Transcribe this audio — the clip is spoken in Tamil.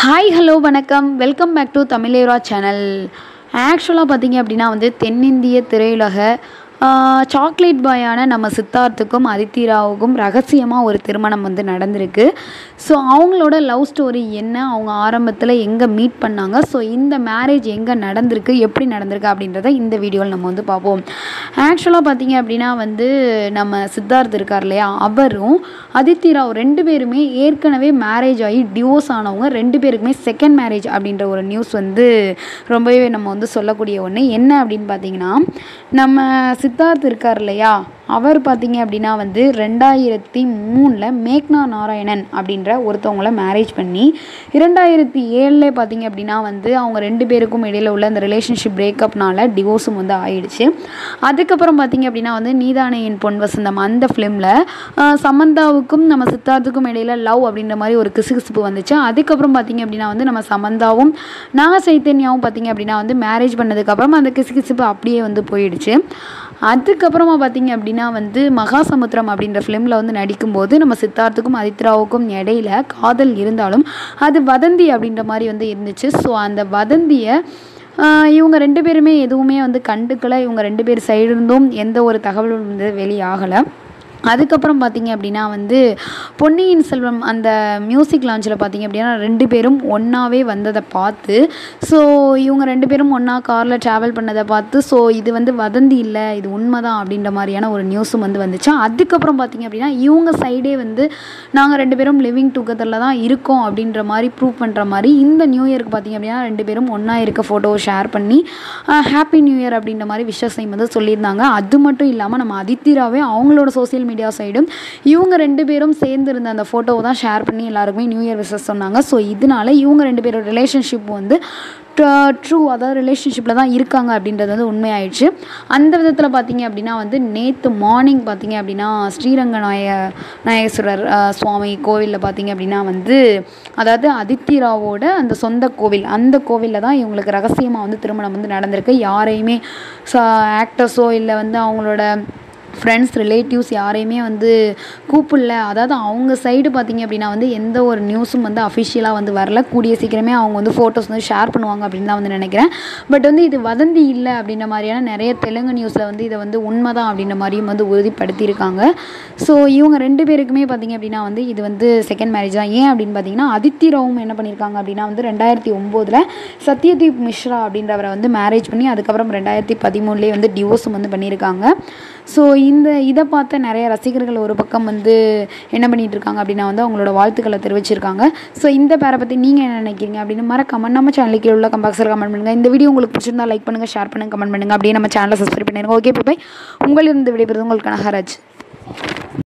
ஹாய் ஹலோ வணக்கம் welcome back to Tamizhera channel ஆக்சுவலாக பார்த்தீங்க அப்படின்னா வந்து தென்னிந்திய திரையுலக சாக்லேட் பாயான நம்ம சித்தார்த்துக்கும் அதித்தி ராவுக்கும் ரகசியமாக ஒரு திருமணம் வந்து நடந்திருக்கு ஸோ அவங்களோட லவ் ஸ்டோரி என்ன அவங்க ஆரம்பத்தில் எங்கே மீட் பண்ணாங்க ஸோ இந்த மேரேஜ் எங்கே நடந்திருக்கு எப்படி நடந்திருக்கு அப்படின்றத இந்த வீடியோவில் நம்ம வந்து பார்ப்போம் ஆக்சுவலாக பார்த்தீங்க அப்படின்னா வந்து நம்ம சித்தார்த் இருக்கார் இல்லையா அவரும் அதித்தி ராவ் ரெண்டு பேருமே ஏற்கனவே மேரேஜ் ஆகி டிவோர்ஸ் ஆனவங்க ரெண்டு பேருக்குமே செகண்ட் மேரேஜ் அப்படின்ற ஒரு நியூஸ் வந்து ரொம்பவே நம்ம வந்து சொல்லக்கூடிய ஒன்று என்ன அப்படின்னு பார்த்தீங்கன்னா நம்ம சித்தார்த் இருக்கார் இல்லையா அவர் பார்த்தீங்க அப்படின்னா வந்து ரெண்டாயிரத்தி மூணில் மேக்னா நாராயணன் அப்படின்ற ஒருத்தவங்கள மேரேஜ் பண்ணி இரண்டாயிரத்தி ஏழில் பார்த்தீங்க அப்படின்னா வந்து அவங்க ரெண்டு பேருக்கும் இடையில் உள்ள அந்த ரிலேஷன்ஷிப் பிரேக்கப்னால டிவோர்ஸும் வந்து ஆயிடுச்சு அதுக்கப்புறம் பார்த்தீங்க அப்படின்னா வந்து நீதானே என் பொன் வசந்தம் அந்த ஃபிலிமில் சமந்தாவுக்கும் நம்ம சித்தார்த்துக்கும் இடையில் லவ் அப்படின்ற மாதிரி ஒரு கிசுகிசுப்பு வந்துச்சு அதுக்கப்புறம் பார்த்தீங்க அப்படின்னா வந்து நம்ம சமந்தாவும் நாக சைத்தன்யாவும் பார்த்தீங்க அப்படின்னா வந்து மேரேஜ் பண்ணதுக்கப்புறம் அந்த கிசுகிசுப்பு அப்படியே வந்து போயிடுச்சு அதுக்கப்புறமா பார்த்தீங்க அப்படின்னா வந்து மகாசமுத்திரம் அப்படின்ற ஃபிலிமில் வந்து நடிக்கும்போது நம்ம சித்தார்த்துக்கும் அதித்ராவுக்கும் இடையில காதல் இருந்தாலும் அது வதந்தி அப்படின்ற மாதிரி வந்து இருந்துச்சு ஸோ அந்த வதந்தியை இவங்க ரெண்டு பேருமே எதுவுமே வந்து கண்டுக்கலை இவங்க ரெண்டு பேர் சைடு இருந்தும் எந்த ஒரு தகவலும் வந்து வெளியாகலை அதுக்கப்புறம் பார்த்தீங்க அப்படின்னா வந்து பொன்னியின் செல்வம் அந்த மியூசிக் லான்ச்சில் பார்த்தீங்க அப்படின்னா ரெண்டு பேரும் ஒன்றாவே வந்ததை பார்த்து ஸோ இவங்க ரெண்டு பேரும் ஒன்றா காரில் ட்ராவல் பண்ணதை பார்த்து ஸோ இது வந்து வதந்தி இல்லை இது உண்மை தான் அப்படின்ற மாதிரியான ஒரு நியூஸும் வந்து வந்துச்சு அதுக்கப்புறம் பார்த்தீங்க அப்படின்னா இவங்க சைடே வந்து நாங்கள் ரெண்டு பேரும் லிவிங் டுகெதரில் தான் இருக்கோம் அப்படின்ற மாதிரி ப்ரூவ் பண்ணுற மாதிரி இந்த நியூ இயருக்கு பார்த்தீங்க அப்படின்னா ரெண்டு பேரும் ஒன்றா இருக்க ஃபோட்டோவை ஷேர் பண்ணி ஹாப்பி நியூ இயர் அப்படின்ற மாதிரி விஷஸையும் வந்து சொல்லியிருந்தாங்க அது மட்டும் இல்லாமல் நம்ம அதித்திராவே அவங்களோட சோசியல் மீடியா மீடியா சைடும் இவங்க ரெண்டு பேரும் சேர்ந்து இருந்த அந்த ஃபோட்டோவை தான் ஷேர் பண்ணி எல்லாருக்குமே நியூ இயர் விசஸ் சொன்னாங்க ஸோ இதனால இவங்க ரெண்டு பேரோட ரிலேஷன்ஷிப் வந்து ட்ரூ அதாவது ரிலேஷன்ஷிப்பில் தான் இருக்காங்க அப்படின்றது வந்து உண்மையாயிடுச்சு அந்த விதத்தில் பார்த்தீங்க அப்படின்னா வந்து நேற்று மார்னிங் பார்த்தீங்க அப்படின்னா ஸ்ரீரங்க நாய நாயகேஸ்வரர் சுவாமி கோவிலில் பார்த்தீங்க அப்படின்னா வந்து அதாவது அதித்திராவோட அந்த சொந்த கோவில் அந்த கோவிலில் தான் இவங்களுக்கு ரகசியமாக வந்து திருமணம் வந்து நடந்திருக்கு யாரையுமே ஆக்டர்ஸோ இல்லை வந்து அவங்களோட ஃப்ரெண்ட்ஸ் ரிலேட்டிவ்ஸ் யாரையுமே வந்து கூப்பிடல அதாவது அவங்க சைடு பார்த்திங்க அப்படின்னா வந்து எந்த ஒரு நியூஸும் வந்து அஃபிஷியலாக வந்து வரல கூடிய சீக்கிரமே அவங்க வந்து ஃபோட்டோஸ் வந்து ஷேர் பண்ணுவாங்க அப்படின்னு தான் வந்து நினைக்கிறேன் பட் வந்து இது வதந்தி இல்லை அப்படின்ற மாதிரியான நிறைய தெலுங்கு நியூஸில் வந்து இதை வந்து உண்மை தான் அப்படின்ற மாதிரியும் வந்து உறுதிப்படுத்தியிருக்காங்க ஸோ இவங்க ரெண்டு பேருக்குமே பார்த்திங்க அப்படின்னா வந்து இது வந்து செகண்ட் மேரேஜ் தான் ஏன் அப்படின்னு பார்த்தீங்கன்னா அதித்தி ராவும் என்ன பண்ணியிருக்காங்க அப்படின்னா வந்து ரெண்டாயிரத்தி ஒம்போதில் சத்யதீப் மிஸ்ரா அப்படின்றவரை வந்து மேரேஜ் பண்ணி அதுக்கப்புறம் ரெண்டாயிரத்தி பதிமூணுலேயே வந்து டிவோர்ஸும் வந்து பண்ணியிருக்காங்க ஸோ இந்த இதை பார்த்த நிறைய ரசிகர்கள் ஒரு பக்கம் வந்து என்ன பண்ணிகிட்டு இருக்காங்க அப்படின்னா வந்து அவங்களோட வாழ்த்துக்களை தெரிவிச்சிருக்காங்க ஸோ இந்த பேரை பற்றி நீங்கள் என்ன நினைக்கிறீங்க அப்படின்னு மறக்காம நம்ம சேனலுக்கு உள்ள கம்பாக்ஸில் கமெண்ட் பண்ணுங்கள் இந்த வீடியோ உங்களுக்கு பிடிச்சிருந்தா லைக் பண்ணுங்கள் ஷேர் பண்ணுங்கள் கமெண்ட் பண்ணுங்கள் அப்படியே நம்ம சேனலை சப்ஸ்கிரைப் பண்ணிடுங்க ஓகே பாய் உங்களிருந்து விடைபெறுவது உங்களுக்கு கனகராஜ்